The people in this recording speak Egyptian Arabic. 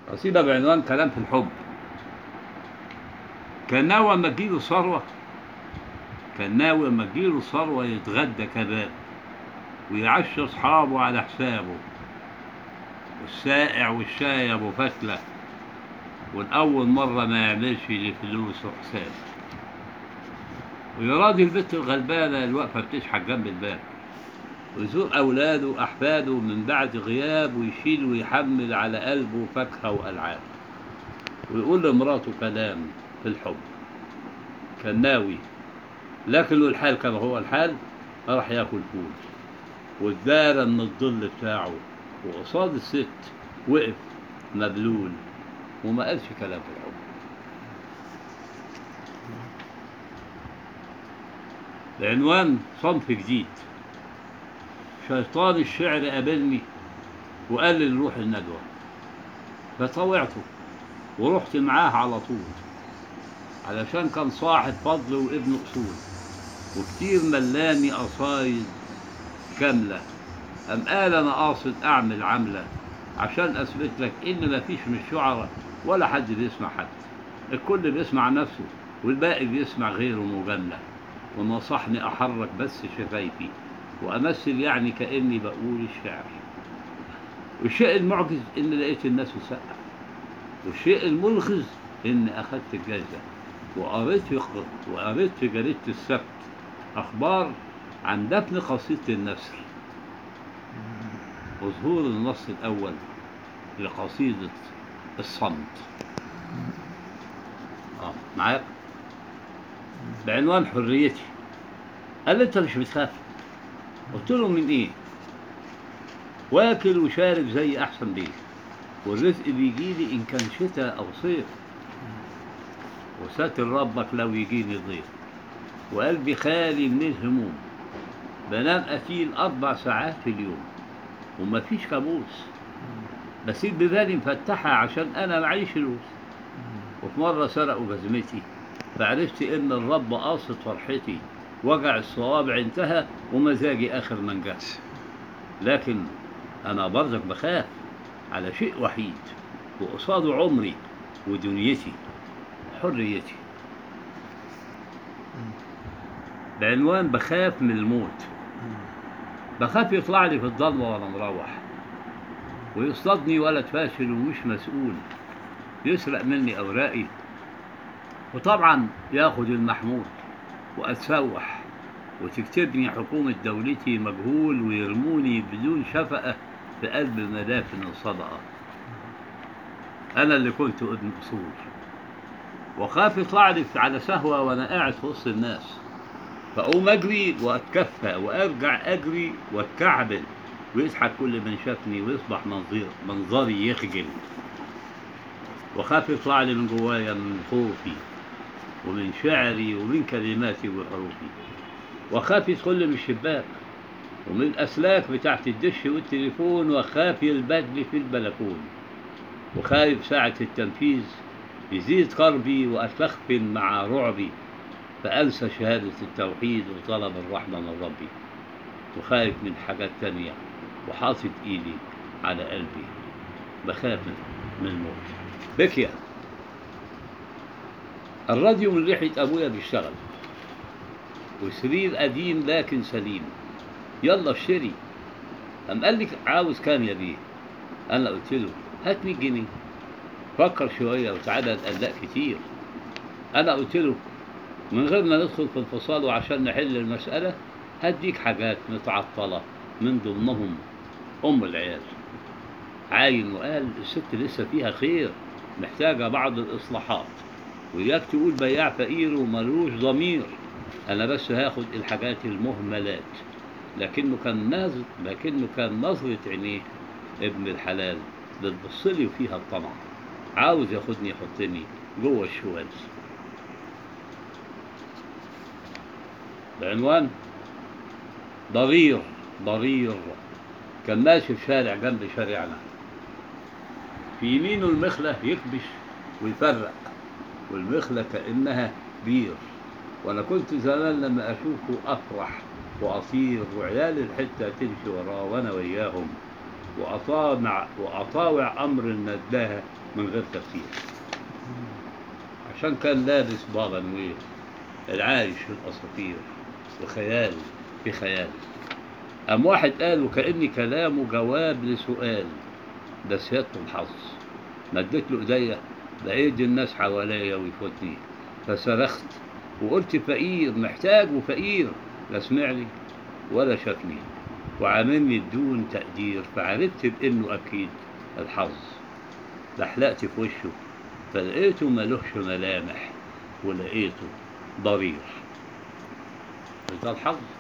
قصيدة بعنوان كلام في الحب كان ناوي اما تجيله ثروة كان ناوي اما تجيله ثروة يتغدى كباب ويعشى أصحابه على حسابه والسائع والشاي أبو فتلة والأول مرة ما يعملش لفلوس وحساب ويراضي البت الغلبانة الواقفة بتشحت جنب الباب ويزور أولاده وأحفاده من بعد غياب ويشيل ويحمل على قلبه فاكهة وألعاب ويقول لمراته كلام في الحب كان ناوي لكن الحال كما هو الحال راح ياكل فول واتدارى من الظل بتاعه وقصاد الست وقف مبلول وما قالش كلام في الحب بعنوان صنف جديد شيطان الشعر قابلني وقال لي نروح الندوة فطوعته ورحت معاه على طول علشان كان صاحب فضل وابن أصول وكتير ملاني قصايد كاملة أم قال أنا قاصد أعمل عملة عشان أثبت لك إن مفيش من الشعراء ولا حد بيسمع حد الكل بيسمع نفسه والباقي بيسمع غيره مجاملة ونصحني أحرك بس شفايفي وأمثل يعني كأني بقول الشعر والشيء المعجز إن لقيت الناس تسقف والشيء الملغز إن أخدت الجايزة وقريت في وقريت في جريدة السبت أخبار عن دفن قصيدة النسر وظهور النص الأول لقصيدة الصمت آه معاك بعنوان حريتي قال لي أنت مش بتخاف قلت له من إيه واكل وشارب زي أحسن بيه والرزق بيجيلي إن كان شتاء أو صيف وساتر ربك لو يجيني ضيف وقلبي خالي من الهموم بنام أكيل أربع ساعات في اليوم ومفيش كابوس بسيب ببالي مفتحة عشان أنا معيش فلوس وفي مرة سرقوا جزمتي فعرفت إن الرب قاصد فرحتي وجع الصوابع انتهى ومزاجي آخر ما نجحش لكن أنا برضك بخاف على شيء وحيد وقصاده عمري ودنيتي حريتي بعنوان بخاف من الموت بخاف يطلع لي في الضلمة وأنا مروح ويصطادني ولد فاشل ومش مسؤول يسرق مني أوراقي وطبعا ياخد المحمول وأتسوح وتكتبني حكومة دولتي مجهول ويرموني بدون شفقة في قلب مدافن الصدقة أنا اللي كنت ابن أصول وخاف يطلع لي على سهوة وأنا قاعد في وسط الناس فأقوم أجري وأتكفى وأرجع أجري وأتكعبل ويضحك كل من شافني ويصبح منظر منظري يخجل وخاف يطلع لي من جوايا من خوفي ومن شعري ومن كلماتي وحروفي وخاف يدخل لي من الشباك ومن الأسلاك بتاعت الدش والتليفون وخاف يلبدلي في البلكون وخايف ساعة التنفيذ يزيد قربي وأتلخفن مع رعبي فأنسى شهادة التوحيد وطلب الرحمة من ربي وخايف من حاجات تانية وحاطط إيدي على قلبي بخاف من الموت بكيا الراديو من ريحة أبويا بيشتغل وسرير قديم لكن سليم يلا اشتري قام قال لي عاوز كام يا بيه أنا قلت له هات 100 جنيه فكر شوية وتعالى نقلق كتير أنا قلت له من غير ما ندخل في انفصال وعشان نحل المسألة هديك حاجات متعطلة من ضمنهم أم العيال عاين وقال الست لسه فيها خير محتاجة بعض الإصلاحات وإياك تقول بياع فقير وملوش ضمير أنا بس هاخد الحاجات المهملات لكنه كان نازل لكنه كان نظرة عينيه ابن الحلال بتبصلي وفيها الطمع عاوز ياخدني يحطني جوه الشواذ بعنوان ضرير ضرير كان ماشي في شارع جنب شارعنا في يمينه المخلة يكبش ويفرق والمخلة كأنها بير وأنا كنت زمان لما أشوفه أفرح وأطير وعيال الحتة تمشي وراه وأنا وياهم وأطامع وأطاوع أمر النداهة من غير تفكير عشان كان لابس بابا نوير العايش في الأساطير وخيال في خيال قام واحد قال وكأني كلامه جواب لسؤال ده سيادة الحظ مديت له ايديا لقيت الناس حواليا ويفوتني فصرخت وقلت فقير محتاج وفقير لا سمعني ولا شافني وعاملني بدون تقدير فعرفت بانه اكيد الحظ لحلقت في وشه فلقيته ملوش ملامح ولقيته ضرير ده الحظ